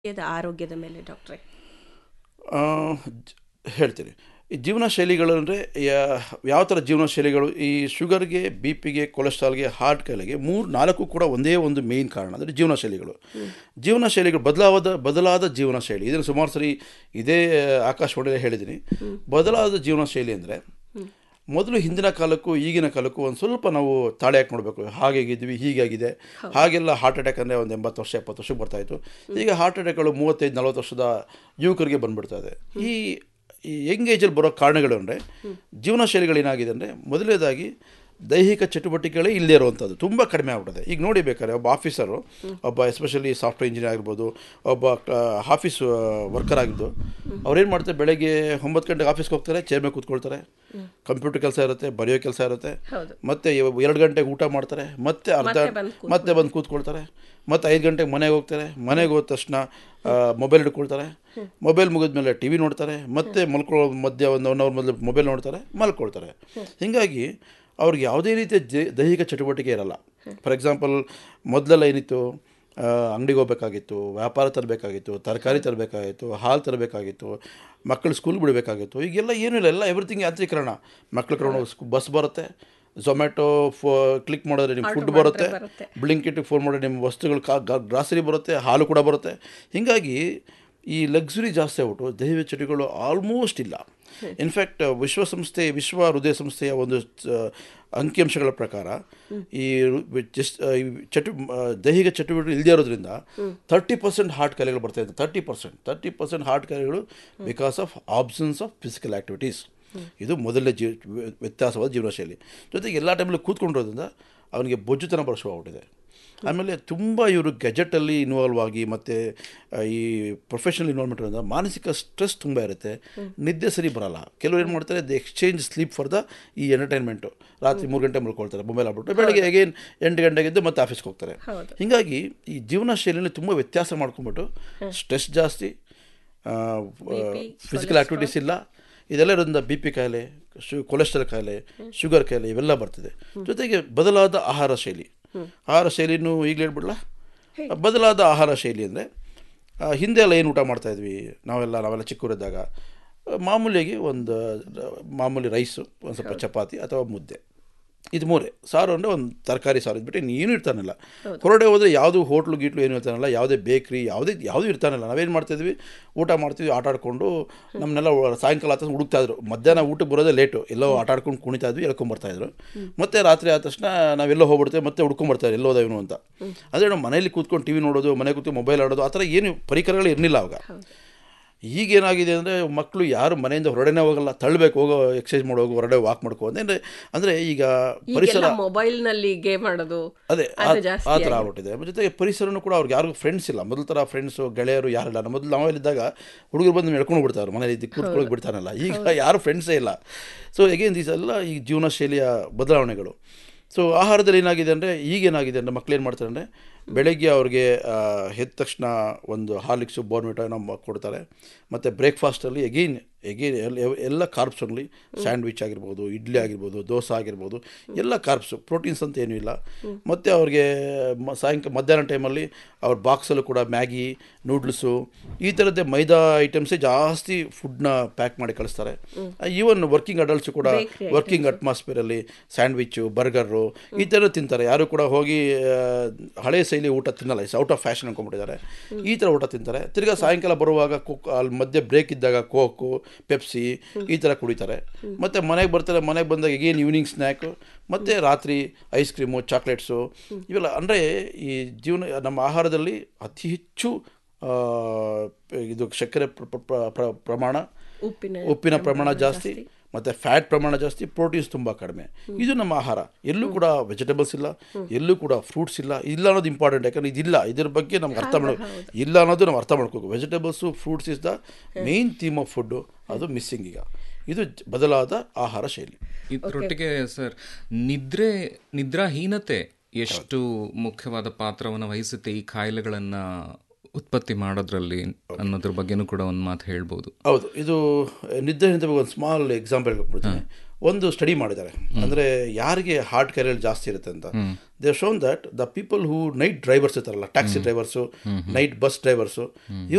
ದೇಹದ ಆರೋಗ್ಯದ ಮೇಲೆ ಡಾಕ್ಟ್ರೆ ಆ, ಜ- ಹೇಳ್ತೀನಿ ಈ ಜೀವನ ಶೈಲಿಗಳಂದರೆ ಯಾವ ಥರ ಜೀವನ ಶೈಲಿಗಳು ಈ ಶುಗರ್ಗೆ ಬಿ ಪಿಗೆ ಕೊಲೆಸ್ಟ್ರಾಲ್ಗೆ ಹಾರ್ಟ್ ಕಾಯಿಲೆಗೆ ಮೂರು ನಾಲ್ಕು ಕೂಡ ಒಂದೇ ಒಂದು ಮೇಯ್ನ್ ಕಾರಣ ಅಂದರೆ ಜೀವನ ಶೈಲಿಗಳು ಜೀವನ ಶೈಲಿಗಳು ಬದಲಾದ ಬದಲಾದ ಜೀವನ ಶೈಲಿ ಇದನ್ನು ಸುಮಾರು ಸರಿ ಇದೇ ಆಕಾಶವಾಣಿಯಲ್ಲಿ ಹೇಳಿದ್ದೀನಿ ಬದಲಾದ ಜೀವನ ಶೈಲಿ ಅಂದರೆ ಮೊದಲು ಹಿಂದಿನ ಕಾಲಕ್ಕೂ ಈಗಿನ ಕಾಲಕ್ಕೂ ಒಂದು ಸ್ವಲ್ಪ ನಾವು ತಾಳೆ ಹಾಕಿ ನೋಡಬೇಕು ಹಾಗೇಗಿದ್ವಿ ಹೀಗಾಗಿದೆ ಹಾಗೆಲ್ಲ ಹಾರ್ಟ್ ಅಟ್ಯಾಕ್ ಅಂದರೆ ಒಂದು ಎಂಬತ್ತು ವರ್ಷ ಎಪ್ಪತ್ತು ವರ್ಷಕ್ಕೆ ಬರ್ತಾಯಿತ್ತು ಈಗ ಹಾರ್ಟ್ ಅಟ್ಯಾಕ್ಗಳು ಮೂವತ್ತೈದು ನಲ್ವತ್ತು ವರ್ಷದ ಯುವಕರಿಗೆ ಬಂದ್ಬಿಡ್ತಾ ಇದೆ ಈ ಈ ಯಂಗ್ ಏಜಲ್ಲಿ ಬರೋ ಕಾರಣಗಳು ಅಂದರೆ ಜೀವನ ಶೈಲಿಗಳೇನಾಗಿದೆ ಅಂದರೆ ಮೊದಲನೇದಾಗಿ ದೈಹಿಕ ಚಟುವಟಿಕೆಗಳೇ ಇಲ್ಲದೇ ಇರುವಂಥದ್ದು ತುಂಬ ಕಡಿಮೆ ಆಗ್ಬಿಟ್ಟಿದೆ ಈಗ ನೋಡಿ ಬೇಕಾದ್ರೆ ಒಬ್ಬ ಆಫೀಸರು ಒಬ್ಬ ಎಸ್ಪೆಷಲಿ ಸಾಫ್ಟ್ವೇರ್ ಇಂಜಿನಿಯರ್ ಆಗಿರ್ಬೋದು ಒಬ್ಬ ಆಫೀಸ್ ವರ್ಕರ್ ಆಗಿದ್ದು ಅವ್ರೇನು ಮಾಡ್ತಾರೆ ಬೆಳಗ್ಗೆ ಒಂಬತ್ತು ಗಂಟೆಗೆ ಆಫೀಸ್ಗೆ ಹೋಗ್ತಾರೆ ಚೇರ್ ಮೇಲೆ ಕೂತ್ಕೊಳ್ತಾರೆ ಕಂಪ್ಯೂಟರ್ ಕೆಲಸ ಇರುತ್ತೆ ಬರೆಯೋ ಕೆಲಸ ಇರುತ್ತೆ ಹೌದು ಮತ್ತೆ ಇವ- ಎರಡು ಗಂಟೆಗೆ ಊಟ ಮಾಡ್ತಾರೆ ಮತ್ತೆ ಅರ್ಧ ಮತ್ತೆ ಬಂದು ಮತ್ತೆ ಬಂದು ಕೂತ್ಕೊಳ್ತಾರೆ ಮತ್ತೆ ಐದು ಗಂಟೆಗೆ ಮನೆಗೆ ಹೋಗ್ತಾರೆ ಮನೆಗೆ ಹೋದ ತಕ್ಷಣ ಮೊಬೈಲ್ ಹಿಡ್ಕೊಳ್ತಾರೆ ಮೊಬೈಲ್ ಮುಗಿದ್ಮೇಲೆ ಟಿ ವಿ ನೋಡ್ತಾರೆ ಮತ್ತೆ ಮಲ್ಕೊಳ್ಳೋ ಮಧ್ಯ ಒಂದು ಒನ್ ಅವರ್ ಮೊದಲು ಮೊಬೈಲ್ ನೋಡ್ತಾರೆ ಮಲ್ಕೊಳ್ತಾರೆ ಹೀಗಾಗಿ ಅವ್ರಿಗೆ ಯಾವುದೇ ರೀತಿಯ ಜೆ ದೈಹಿಕ ಚಟುವಟಿಕೆ ಇರಲ್ಲ ಫಾರ್ ಎಕ್ಸಾಂಪಲ್ ಮೊದಲೆಲ್ಲ ಏನಿತ್ತು ಅಂಗಡಿಗೆ ಹೋಗ್ಬೇಕಾಗಿತ್ತು ವ್ಯಾಪಾರ ತರಬೇಕಾಗಿತ್ತು ತರಕಾರಿ ತರಬೇಕಾಗಿತ್ತು ಹಾಲು ತರಬೇಕಾಗಿತ್ತು ಮಕ್ಕಳು ಸ್ಕೂಲ್ ಬಿಡಬೇಕಾಗಿತ್ತು ಈಗೆಲ್ಲ ಏನೂ ಇಲ್ಲ ಎಲ್ಲ ಎವ್ರಿಥಿಂಗ್ ಯಾಂತ್ರೀಕರಣ ಮಕ್ಳು ಕರ್ಕೊಂಡು ಬಸ್ ಬರುತ್ತೆ ಝೊಮ್ಯಾಟೊ ಫೋ ಕ್ಲಿಕ್ ಮಾಡಿದ್ರೆ ನಿಮ್ಗೆ ಫುಡ್ ಬರುತ್ತೆ ಬರುತ್ತೆ. ಬ್ಲಿಂಕಿಟಿಗೆ ಫೋನ್ ಮಾಡಿದ್ರೆ ನಿಮ್ಮ ವಸ್ತುಗಳು ಕಾ ಗ್ರಾಸರಿ ಬರುತ್ತೆ ಹಾಲು ಕೂಡ ಬರುತ್ತೆ ಹೀಗಾಗಿ ಈ ಲಕ್ಸುರಿ ಜಾಸ್ತಿ ಆಗ್ಬಿಟ್ಟು ದೈಹಿಕ ಚಟುಗಳು ಆಲ್ಮೋಸ್ಟ್ ಇಲ್ಲ ಇನ್ಫ್ಯಾಕ್ಟ್ ವಿಶ್ವಸಂಸ್ಥೆ ವಿಶ್ವ ಹೃದಯ ಸಂಸ್ಥೆಯ ಒಂದು ಆ, ಅಂಕಿಅಂಶಗಳ ಪ್ರಕಾರ ಈ ರು- ವಿ- ಜಸ್ ಆ, ಈ ಚಟು ಆ, ದೈಹಿಕ ಚಟುವಟಿಕೆ ಇಲ್ಲದೇ ಇರೋದ್ರಿಂದ ತರ್ಟಿ ಪರ್ಸೆಂಟ್ ಹಾರ್ಟ್ ಕಾಯಿಲೆಗಳು ಬರ್ತಾ ಇದೆ thirty percent thirty percent heart ಕಾಯಿಲೆಗಳು because of absence of physical activities ಇದು ಮೊದಲನೇ ಜೀವ ವ್ಯತ್ಯಾಸವಾದ ಜೀವನ ಶೈಲಿ ಜೊತೆಗೆ ಎಲ್ಲ ಟೈಮಲ್ಲಿ ಕೂತ್ಕೊಂಡಿರೋದ್ರಿಂದ ಅವನಿಗೆ ಬೊಜ್ಜುತನ ಬರೋ ಶುರು ಆಗ್ಬಿಟ್ಟಿದೆ ಆಮೇಲೆ ತುಂಬ ಇವರು ಗೆಜೆಟಲ್ಲಿ ಇನ್ವಾಲ್ವ್ ಆಗಿ ಮತ್ತು ಈ ಪ್ರೊಫೆಷನಲ್ ಇನ್ವಾಲ್ವ್ಮೆಂಟ್ ಇರೋದ್ರಿಂದ ಮಾನಸಿಕ ಸ್ಟ್ರೆಸ್ ತುಂಬ ಇರುತ್ತೆ ನಿದ್ದೆ ಸರಿ ಬರಲ್ಲ ಕೆಲವರು ಏನು ಮಾಡ್ತಾರೆ they exchange sleep for the ಈ ಎಂಟರ್ಟೈನ್ಮೆಂಟು ರಾತ್ರಿ ಮೂರು ಗಂಟೆ ಮಲ್ಕೊಳ್ತಾರೆ ಮೊಬೈಲ್ ಆಗ್ಬಿಟ್ಟು ಬೆಳಗ್ಗೆ ಅಗೇನ್ ಎಂಟು ಗಂಟೆಗೆ ಎದ್ದು ಮತ್ತೆ ಆಫೀಸ್ಗೆ ಹೋಗ್ತಾರೆ ಹೌದು. ಹೀಗಾಗಿ ಈ ಜೀವನ ಶೈಲಿಯಲ್ಲಿ ತುಂಬ ವ್ಯತ್ಯಾಸ ಮಾಡ್ಕೊಂಬಿಟ್ಟು ಸ್ಟ್ರೆಸ್ ಜಾಸ್ತಿ ಫಿಸಿಕಲ್ ಆ್ಯಕ್ಟಿವಿಟೀಸ್ ಇಲ್ಲ ಇದೆಲ್ಲ ಇರೋದ್ರಿಂದ ಬಿ ಪಿ ಕಾಯಿಲೆ ಶು ಕೊಲೆಸ್ಟ್ರಾಲ್ ಕಾಯಿಲೆ ಶುಗರ್ ಕಾಯಿಲೆ ಇವೆಲ್ಲ ಬರ್ತಿದೆ ಜೊತೆಗೆ ಬದಲಾದ ಆಹಾರ ಶೈಲಿ ಆಹಾರ ಶೈಲಿನೂ ಈಗಲೇ ಹೇಳ್ಬಿಡ್ಲಾ ಬದಲಾದ ಆಹಾರ ಶೈಲಿ ಅಂದರೆ ಹಿಂದೆ ಎಲ್ಲ ಏನು ಊಟ ಮಾಡ್ತಾಯಿದ್ವಿ ನಾವೆಲ್ಲ ನಾವೆಲ್ಲ ಚಿಕ್ಕವರಿದ್ದಾಗ ಆ, ಮಾಮೂಲಿಯಾಗಿ ಒಂದು ಮಾಮೂಲಿ ರೈಸು ಒಂದು ಸ್ವಲ್ಪ ಚಪಾತಿ ಅಥವಾ ಮುದ್ದೆ ಇದು ಮೂರೇ ಸಾರು ಅಂದರೆ ಒಂದು ತರಕಾರಿ ಸಾರು ಇದ್ಬಿಟ್ಟು ಇನ್ನೇನು ಇರ್ತಾನಿಲ್ಲ ಹೊರಗಡೆ ಹೋದರೆ ಯಾವುದು ಹೋಟ್ಲು ಗೀಟ್ಲು ಏನು ಇರ್ತಾನಲ್ಲ ಯಾವುದೇ ಬೇಕ್ರಿ ಯಾವುದೇ ಯಾವುದೂ ಇರ್ತಾನಿಲ್ಲ ನಾವೇನು ಮಾಡ್ತಿದ್ವಿ ಊಟ ಮಾಡ್ತಿದ್ವಿ ಆಟ ಆಡ್ಕೊಂಡು ನಮ್ಮನ್ನೆಲ್ಲ ಒ- ಸಾಯಂಕಾಲ ಆದ ಉಡುಕ್ತಾ ಇದ್ರು ಮಧ್ಯಾಹ್ನ ಊಟಕ್ಕೆ ಬರೋದೇ ಲೇಟು ಎಲ್ಲೋ ಆಟ ಆಡ್ಕೊಂಡು ಕುಣಿತಾ ಇದ್ವಿ ಎಳ್ಕೊಂಬರ್ತಾಯಿದ್ರು ಮತ್ತೆ ರಾತ್ರಿ ಆದ ತಕ್ಷಣ ನಾವೆಲ್ಲೋ ಹೋಗ್ಬಿಡ್ತೇವೆ ಮತ್ತೆ ಹುಡ್ಕೊಂಬರ್ತಾರೆ ಎಲ್ಲೋ ಹೋದ ಇವನು ಅಂತ ಅಂದರೆ ನಾವು ಮನೇಲಿ ಕೂತ್ಕೊಂಡು ಟಿ ವಿ ನೋಡೋದು ಮನೆ ಕೂತ್ಕೊಂಡು ಮೊಬೈಲ್ ಆಡೋದು ಆ ಥರ ಏನು ಪರಿಕರಗಳು ಇರಲಿಲ್ಲ ಅವಾಗ ಈಗೇನಾಗಿದೆ ಅಂದರೆ ಮಕ್ಕಳು ಯಾರು ಮನೆಯಿಂದ ಹೊರಗಡೆನೇ ಹೋಗಲ್ಲ ತಳ್ಳಬೇಕು ಹೋಗೋ ಎಕ್ಸಸೈಸ್ ಮಾಡೋಗು ಹೊರಗಡೆ ವಾಕ್ ಮಾಡ್ಕೋ ಅಂದರೆ ಅಂದರೆ ಈಗ ಪರಿಸರ ಈಗೆಲ್ಲ ಮೊಬೈಲ್ ನಲ್ಲಿ ಗೇಮ್ ಆಡೋದು ಅದೇ ಆ ಅದು ಜಾಸ್ತಿ ಆ ಥರ ಆಗ್ಬಿಟ್ಟಿದೆ ಜೊತೆಗೆ ಪರಿಸರನೂ ಕೂಡ ಅವ್ರಿಗೆ ಯಾರಿಗೂ ಫ್ರೆಂಡ್ಸ್ ಇಲ್ಲ ಮೊದಲ ಥರ ಫ್ರೆಂಡ್ಸು ಗೆಳೆಯರು ಯಾರಿಲ್ಲ ನಮ್ಮ ಮೊದಲು ನಾವಲ್ಲಿದ್ದಾಗ ಹುಡುಗರು ಬಂದು ಎಳ್ಕೊಂಡು ಬಿಡ್ತಾರೆ ಮನೇಲಿ ಇದ್ದು ಕೂತ್ಕೊಳ್ಳೋಕೆ ಬಿಡ್ತಾನಲ್ಲ ಈಗ ಯಾರು ಫ್ರೆಂಡ್ಸೇ ಇಲ್ಲ ಸೊ ಎಗೇನ್ ದೀಸ್ ಎಲ್ಲ ಈ ಜೀವನ ಶೈಲಿಯ ಬದಲಾವಣೆಗಳು ಸೊ ಆಹಾರದಲ್ಲಿ ಏನಾಗಿದೆ ಅಂದರೆ ಈಗೇನಾಗಿದೆ ಅಂದರೆ ಮಕ್ಳು ಏನು ಮಾಡ್ತಾರೆ ಅಂದರೆ ಬೆಳಗ್ಗೆ ಅವ್ರಿಗೆ ಆ, ಎದ್ದ ತಕ್ಷಣ ಒಂದು ಹಾರ್ಲಿಕ್ಸು ಬೋರ್ಮಿಟೋ ನಮ್ಮ ಕೊಡ್ತಾರೆ ಮತ್ತು ಬ್ರೇಕ್ಫಾಸ್ಟಲ್ಲಿ ಎಗೇನ್ ಎಗೇನ್ ಎಲ್ಲ ಕಾರ್ಬ್ಸ್ ಓನ್ಲಿ ಸ್ಯಾಂಡ್ವಿಚ್ ಆಗಿರ್ಬೋದು ಇಡ್ಲಿ ಆಗಿರ್ಬೋದು ದೋಸೆ ಆಗಿರ್ಬೋದು ಎಲ್ಲ ಕಾರ್ಬ್ಸು ಪ್ರೋಟೀನ್ಸ್ ಅಂತ ಏನೂ ಇಲ್ಲ ಮತ್ತು ಅವ್ರಿಗೆ ಮ ಸಾಯಂಕಾಲ ಮಧ್ಯಾಹ್ನ ಟೈಮಲ್ಲಿ ಅವ್ರ ಬಾಕ್ಸಲ್ಲೂ ಕೂಡ ಮ್ಯಾಗಿ ನೂಡ್ಲ್ಸು ಈ ಥರದ್ದೇ ಮೈದಾ ಐಟಮ್ಸೇ ಜಾಸ್ತಿ ಫುಡ್ನ ಪ್ಯಾಕ್ ಮಾಡಿ ಕಳಿಸ್ತಾರೆ ಈವನ್ ವರ್ಕಿಂಗ್ ಅಡಲ್ಟ್ಸು ಕೂಡ Bakery ವರ್ಕಿಂಗ್ ಅಟ್ಮಾಸ್ಫಿಯರಲ್ಲಿ ಸ್ಯಾಂಡ್ವಿಚ್ಚು ಬರ್ಗರು ಈ ಥರ ತಿಂತಾರೆ ಯಾರು ಕೂಡ ಹೋಗಿ ಆ, ಹಳೆ ಶೈಲಿ ಊಟ ತಿನ್ನಲ್ಲ ಇಸ್ ಔಟ್ ಆಫ್ ಫ್ಯಾಷನ್ ಅನ್ಕೊಂಡ್ಬಿಟ್ಟಿದ್ದಾರೆ ಈ ಥರ ಊಟ ತಿಂತಾರೆ ತಿರ್ಗಾ ಸಾಯಂಕಾಲ ಬರುವಾಗ ಕೋಕ್ ಅಲ್ಲಿ ಮಧ್ಯೆ ಬ್ರೇಕ್ ಇದ್ದಾಗ ಕೋಕು ಪೆಪ್ಸಿ ಈ ಥರ ಕುಡಿತಾರೆ ಮತ್ತು ಮನೆಗೆ ಬರ್ತಾರೆ ಮನೆಗೆ ಬಂದಾಗ ಏನು ಈವ್ನಿಂಗ್ ಸ್ನ್ಯಾಕು ಮತ್ತು ರಾತ್ರಿ ಐಸ್ ಕ್ರೀಮು ಚಾಕ್ಲೇಟ್ಸು ಇವೆಲ್ಲ ಅಂದರೆ ಈ ಜೀವನ ನಮ್ಮ ಆಹಾರದಲ್ಲಿ ಅತಿ ಹೆಚ್ಚು ಆ, ಇದು ಸಕ್ಕರೆ ಪ್ರ- ಪ್ರ- ಪ್ರ- ಪ್ರಮಾಣ ಉಪ್ಪಿನ ಉಪ್ಪಿನ ಪ್ರಮಾಣ ಜಾಸ್ತಿ ಮತ್ತು ಫ್ಯಾಟ್ ಪ್ರಮಾಣ ಜಾಸ್ತಿ ಪ್ರೋಟೀನ್ಸ್ ತುಂಬ ಕಡಿಮೆ ಇದು ನಮ್ಮ ಆಹಾರ ಎಲ್ಲೂ ಕೂಡ ವೆಜಿಟೇಬಲ್ಸ್ ಇಲ್ಲ ಎಲ್ಲೂ ಕೂಡ ಫ್ರೂಟ್ಸ್ ಇಲ್ಲ ಇಲ್ಲ ಅನ್ನೋದು ಇಂಪಾರ್ಟೆಂಟ್ ಯಾಕಂದ್ರೆ ಇದಿಲ್ಲ ಇದ್ರ ಬಗ್ಗೆ ನಮ್ಗೆ ಅರ್ಥ ಮಾಡೋ ಇಲ್ಲ ಅನ್ನೋದು ನಾವು ಅರ್ಥ ಮಾಡ್ಕೋಬೇಕು vegetables fruits is the main theme of food ಅದು ಮಿಸ್ಸಿಂಗ್ ಈಗ ಇದು ಜ- ಬದಲಾದ ಆಹಾರ ಶೈಲಿ ಇದರೊಟ್ಟಿಗೆ ಸರ್ ನಿದ್ರೆ ನಿದ್ರಾಹೀನತೆ ಎಷ್ಟು ಮುಖ್ಯವಾದ ಪಾತ್ರವನ್ನು ವಹಿಸುತ್ತೆ ಈ ಕಾಯಿಲೆಗಳನ್ನ ಉತ್ಪತ್ತಿ ಮಾಡೋದ್ರಲ್ಲಿ ಅನ್ನೋದ್ರ ಬಗ್ಗೆನೂ ಕೂಡ ಒಂದು ಮಾತು ಹೇಳ್ಬೋದು ಹೌದು ಇದು ನಿದ್ದೆ ಒಂದು ಸ್ಮಾಲ್ ಎಕ್ಸಾಂಪಲ್ ಕೊಟ್ಬಿಡ್ತೀನಿ ಒಂದು ಸ್ಟಡಿ ಮಾಡಿದ್ದಾರೆ ಅಂದರೆ ಯಾರಿಗೆ ಹಾರ್ಟ್ ಕಾಯಿಲೆ ಜಾಸ್ತಿ ಇರುತ್ತೆ ಅಂತ they shown that the people who night drivers ಇರ್ತಾರಲ್ಲ taxi drivers night bus drivers